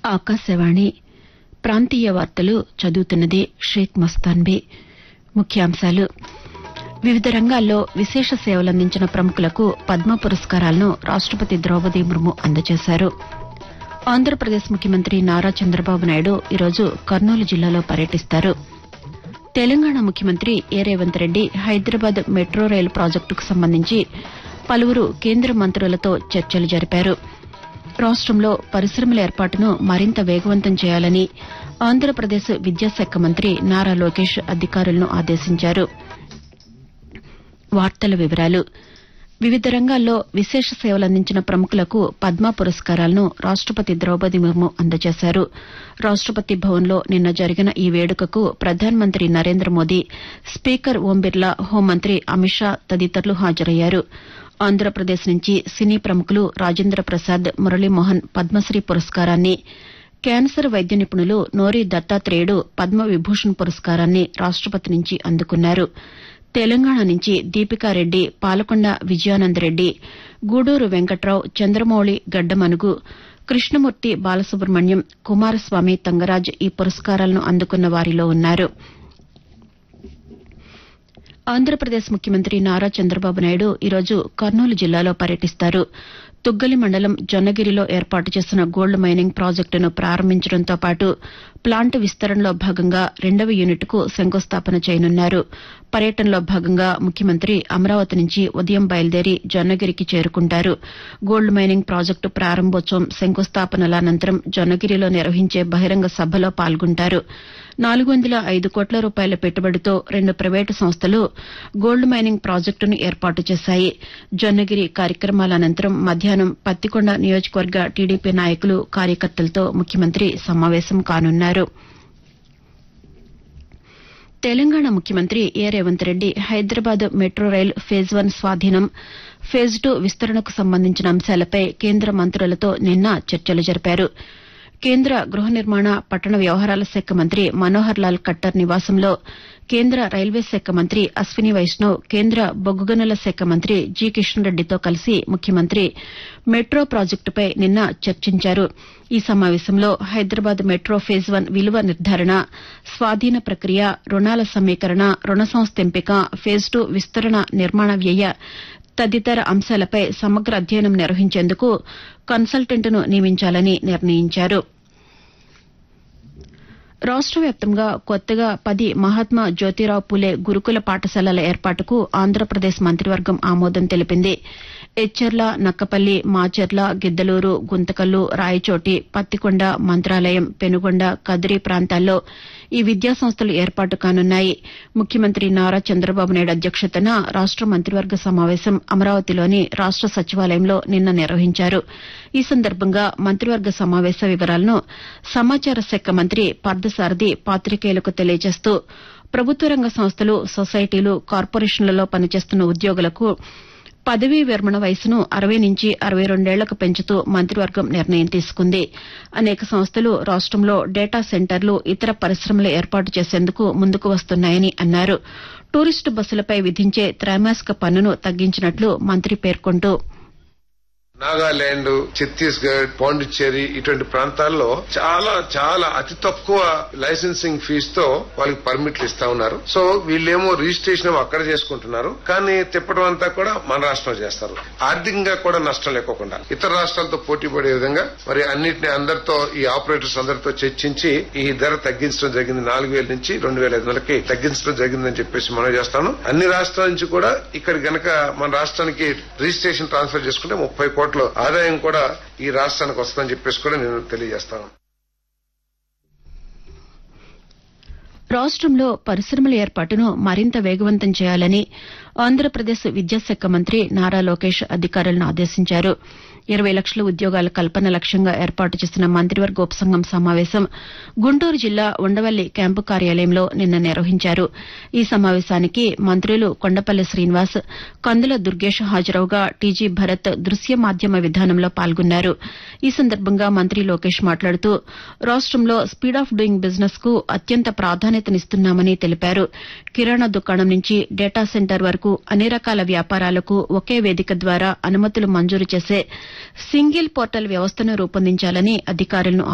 ఆకాశవాణి ప్రాంతీయ వార్తలు చదువుతున్నది షేక్ మస్తాన్బీ ముఖ్యాంశాలు వివిధ రంగాల్లో విశేష సేవలందించిన ప్రముఖులకు పద్మ పురస్కారాలను రాష్టపతి ద్రౌపది ముర్ము అందజేశారు ఆంధ్రప్రదేశ్ ముఖ్యమంత్రి నారా చంద్రబాబు నాయుడు ఈరోజు కర్నూలు జిల్లాలో పర్యటిస్తారు తెలంగాణ ముఖ్యమంత్రి ఏ రేవంత్ రెడ్డి హైదరాబాద్ మెట్రో రైలు ప్రాజెక్టుకు సంబంధించి పలువురు కేంద్ర మంత్రులతో చర్చలు జరిపారు రాష్టంలో పరిశ్రమల ఏర్పాటును మరింత వేగవంతం చేయాలని ఆంధ్రప్రదేశ్ విద్యాశాఖ మంత్రి నారా లోకేష్ అధికారులను ఆదేశించారు వార్తల వివరాలు వివిధ రంగాల్లో విశేష సేవలందించిన ప్రముఖులకు పద్మ పురస్కారాలను రాష్టపతి ద్రౌపది ముర్ము అందజేశారు రాష్టపతి భవన్లో నిన్న జరిగిన ఈ వేడుకకు ప్రధానమంత్రి నరేంద్ర మోదీ స్పీకర్ ఓం బిర్లా హోంమంత్రి అమిత్ షా తదితరులు హాజరయ్యారు ఆంధ్రప్రదేశ్ నుంచి సినీ ప్రముఖులు రాజేంద్ర ప్రసాద్ మురళీమోహన్ పద్మశ్రీ పురస్కారాన్ని క్యాన్సర్ వైద్య నిపుణులు నోరి దత్తాత్రేయుడు పద్మ విభూషణ్ పురస్కారాన్ని రాష్టపతి నుంచి అందుకున్నారు తెలంగాణ నుంచి దీపికారెడ్డి పాలకొండ విజయానందరెడ్డి గూడూరు వెంకట్రావు చంద్రమౌళి గడ్డమనుగు కృష్ణమూర్తి బాలసుబ్రహ్మణ్యం కుమారస్వామి తంగరాజ్ ఈ పురస్కారాలను అందుకున్న వారిలో ఉన్నారు ఆంధ్రప్రదేశ్ ముఖ్యమంత్రి నారా చంద్రబాబు నాయుడు ఈరోజు కర్నూలు జిల్లాలో పర్యటిస్తారు తుగ్గలి మండలం జొన్నగిరిలో ఏర్పాటు చేసిన గోల్డ్ మైనింగ్ ప్రాజెక్టును ప్రారంభించడంతో పాటు ప్లాంట్ విస్తరణలో భాగంగా రెండవ యూనిట్కు శంకుస్థాపన చేయనున్నారు పర్యటనలో భాగంగా ముఖ్యమంత్రి అమరావతి నుంచి ఉదయం బయలుదేరి జొన్నగిరికి చేరుకుంటారు గోల్డ్ మైనింగ్ ప్రాజెక్టు ప్రారంభోత్సవం శంకుస్థాపనల అనంతరం జొన్నగిరిలో నిర్వహించే బహిరంగ సభలో పాల్గొంటారు నాలుగు వందల ఐదు కోట్ల రూపాయల పెట్టుబడితో రెండు ప్రైవేటు సంస్థలు గోల్డ్ మైనింగ్ ప్రాజెక్టును ఏర్పాటు చేశాయి జొన్నగిరి కార్యక్రమాల అనంతరం మధ్యాహ్నం పత్తికొండ నియోజకవర్గ టీడీపీ నాయకులు కార్యకర్తలతో ముఖ్యమంత్రి సమావేశం కానున్నారు తెలంగాణ ముఖ్యమంత్రి ఏ రేవంత్ రెడ్డి హైదరాబాద్ మెట్రో రైలు ఫేజ్ వన్ స్వాధీనం ఫేజ్ టూ విస్తరణకు సంబంధించిన అంశాలపై కేంద్ర మంత్రులతో నిన్న చర్చలు జరిపారు కేంద్ర గృహ నిర్మాణ పట్టణ వ్యవహారాల శాఖ మంత్రి మనోహర్ లాల్ ఖట్టర్ నివాసంలో కేంద్ర రైల్వే శాఖ మంత్రి అశ్విని వైష్ణవ్ కేంద్ర బొగ్గు గనుల శాఖ మంత్రి జి కిషన్ రెడ్డితో కలిసి ముఖ్యమంత్రి మెట్రో ప్రాజెక్టుపై నిన్న చర్చించారు ఈ సమావేశంలో హైదరాబాద్ మెట్రో ఫేజ్ వన్ విలువ నిర్ధారణ స్వాధీన ప్రక్రియ రుణాల సమీకరణ రుణ సంస్థ ఎంపిక ఫేజ్ టూ విస్తరణ నిర్మాణ వ్యయ తదితర అంశాలపై సమగ్ర అధ్యయనం నిర్వహించేందుకు కన్సల్టెంట్ను నియమించాలని నిర్ణయించారు రాష్ట వ్యాప్తంగా కొత్తగా పది మహాత్మా జ్యోతిరావు పులే గురుకుల పాఠశాలల ఏర్పాటుకు ఆంధ్రప్రదేశ్ మంత్రివర్గం ఆమోదం తెలిపింది ఎచ్చెర్ల నక్కపల్లి మాచెర్ల గిద్దలూరు గుంతకల్లు రాయచోటి పత్తికొండ మంత్రాలయం పెనుగొండ కదిరి ప్రాంతాల్లో ఈ విద్యాసంస్థలు ఏర్పాటు కానున్నాయి ముఖ్యమంత్రి నారా చంద్రబాబు నాయుడు అధ్యక్షతన రాష్ట మంత్రివర్గ సమావేశం అమరావతిలోని రాష్ట సచివాలయంలో నిన్న నిర్వహించారు ఈ సందర్భంగా మంత్రివర్గ సమావేశ వివరాలను సమాచార శాఖ మంత్రి పార్థసారథి పాతికేయులకు తెలియజేస్తూ ప్రభుత్వ రంగ సంస్థలు సొసైటీలు కార్పొరేషన్లలో పనిచేస్తున్న ఉద్యోగులకు పదవీ విరమణ వయసును అరవై నుంచి అరవై రెండేళ్లకు పెంచుతూ మంత్రివర్గం నిర్ణయం తీసుకుంది అనేక సంస్థలు రాష్టంలో డేటా సెంటర్లు ఇతర పరిశ్రమలు ఏర్పాటు చేసేందుకు ముందుకు వస్తున్నాయని అన్నారు టూరిస్టు బస్సులపై విధించే త్రైమాసిక పన్నును తగ్గించినట్లు మంత్రి పేర్కొంటూ నాగాలాండ్ ఛత్తీస్గఢ్ పాండిచ్చేరి ఇటువంటి ప్రాంతాల్లో చాలా చాలా అతి తక్కువ లైసెన్సింగ్ ఫీజు తో వాళ్ళకి పర్మిట్లు ఇస్తా ఉన్నారు సో వీళ్ళేమో రిజిస్ట్రేషన్ అక్కడ చేసుకుంటున్నారు కానీ తిప్పడం అంతా కూడా మన రాష్ట్రంలో చేస్తారు ఆర్థికంగా కూడా నష్టం లేకోకుండా ఇతర రాష్ట్రాలతో పోటీ పడే విధంగా మరి అన్నింటినీ అందరితో ఈ ఆపరేటర్స్ అందరితో చర్చించి ఈ ధర తగ్గించడం జరిగింది నాలుగు వేల నుంచి రెండు వేల ఐదు వందలకి తగ్గించడం జరిగిందని చెప్పేసి మనం చేస్తాను అన్ని రాష్ట్రాల నుంచి కూడా ఇక్కడ గనక మన రాష్ట్రానికి రిజిస్ట్రేషన్ ట్రాన్స్ఫర్ చేసుకుంటే ముప్పై కోట్ల ఆదాయం కూడా ఈ రాష్ట్రానికి వస్తుందని చెప్పేసి కూడా నేను తెలియజేస్తాను రాష్టంలో పరిశ్రమల ఏర్పాటును మరింత వేగవంతం చేయాలని ఆంధ్రప్రదేశ్ విద్యాశాఖ మంత్రి నారా లోకేష్ అధికారులను ఆదేశించారు ఇరవై లక్షల ఉద్యోగాల కల్పన లక్ష్యంగా ఏర్పాటు చేసిన మంత్రివర్గ ఉపసంఘం సమావేశం గుంటూరు జిల్లా ఉండవల్లి క్యాంపు కార్యాలయంలో నిన్న నిర్వహించారు ఈ సమావేశానికి మంత్రులు కొండపల్లి శ్రీనివాస్ కందుల దుర్గేష్ హాజరవగా టీజీ భరత్ దృశ్య మాధ్యమ విధానంలో పాల్గొన్నారు ఈ సందర్భంగా మంత్రి లోకేష్ మాట్లాడుతూ రాష్టంలో స్పీడ్ ఆఫ్ డూయింగ్ బిజినెస్ కు అత్యంత ప్రాధాన్యతనిస్తున్నామని తెలిపారు కిరాణా దుకాణం నుంచి డేటా సెంటర్ వరకు అన్ని రకాల వ్యాపారాలకు ఒకే వేదిక ద్వారా అనుమతులు మంజూరు చేసే సింగిల్ పోర్టల్ వ్యవస్థను రూపొందించాలని అధికారులను